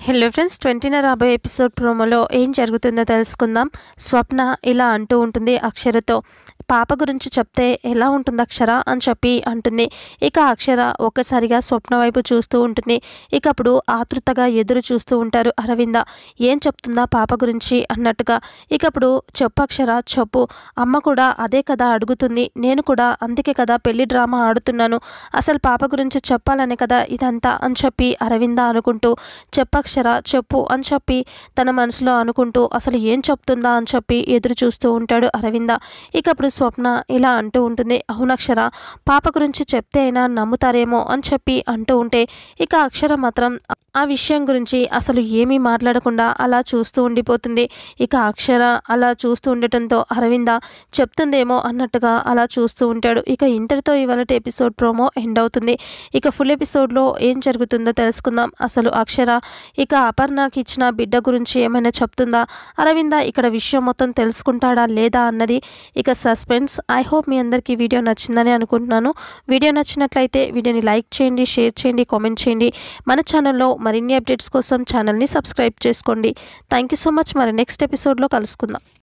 hello friends ట్వంటీన రాబోయే episode ప్రోమోలో ఏం జరుగుతుందో తెలుసుకుందాం స్వప్న ఇలా అంటూ ఉంటుంది అక్షరతో పాప గురించి చెప్తే ఎలా ఉంటుంది అక్షర అని చెప్పి అంటుంది ఇక అక్షర ఒక్కసారిగా స్వప్న వైపు చూస్తూ ఉంటుంది ఇక అప్పుడు ఆతృతగా ఎదురు చూస్తూ ఉంటారు అరవింద ఏం చెప్తుందా పాప గురించి అన్నట్టుగా ఇక అప్పుడు చెప్పు అక్షర చెప్పు అమ్మ కూడా అదే కదా అడుగుతుంది నేను కూడా అందుకే కదా పెళ్లి డ్రామా ఆడుతున్నాను అసలు పాప గురించి చెప్పాలనే కదా ఇదంతా అని చెప్పి అరవింద అనుకుంటూ చెప్పక్షర చెప్పు అని చెప్పి తన మనసులో అనుకుంటూ అసలు ఏం చెప్తుందా అని చెప్పి ఎదురు చూస్తూ ఉంటాడు అరవింద ఇక అప్పుడు స్వప్న ఇలా అంటూ ఉంటుంది అవునక్షర పాప గురించి చెప్తే అయినా నమ్ముతారేమో అని చెప్పి అంటూ ఉంటే ఇక అక్షర మాత్రం ఆ విషయం గురించి అసలు ఏమీ మాట్లాడకుండా అలా చూస్తూ ఉండిపోతుంది ఇక అక్షర అలా చూస్తూ ఉండటంతో అరవింద చెప్తుందేమో అన్నట్టుగా అలా చూస్తూ ఉంటాడు ఇక ఇంతటితో ఇవాళ ఎపిసోడ్ ప్రోమో ఎండ్ అవుతుంది ఇక ఫుల్ ఎపిసోడ్లో ఏం జరుగుతుందో తెలుసుకుందాం అసలు అక్షర ఇక అపర్ణకి ఇచ్చిన బిడ్డ గురించి ఏమైనా చెప్తుందా అరవింద ఇక్కడ విషయం మొత్తం తెలుసుకుంటాడా లేదా అన్నది ఇక సస్పెన్స్ ఐ హోప్ మీ అందరికీ ఈ వీడియో నచ్చిందని అనుకుంటున్నాను వీడియో నచ్చినట్లయితే వీడియోని లైక్ చేయండి షేర్ చేయండి కామెంట్ చేయండి మన ఛానల్లో మరిన్ని అప్డేట్స్ కోసం ఛానల్ని సబ్స్క్రైబ్ చేసుకోండి థ్యాంక్ యూ సో మచ్ మరి నెక్స్ట్ ఎపిసోడ్లో కలుసుకుందాం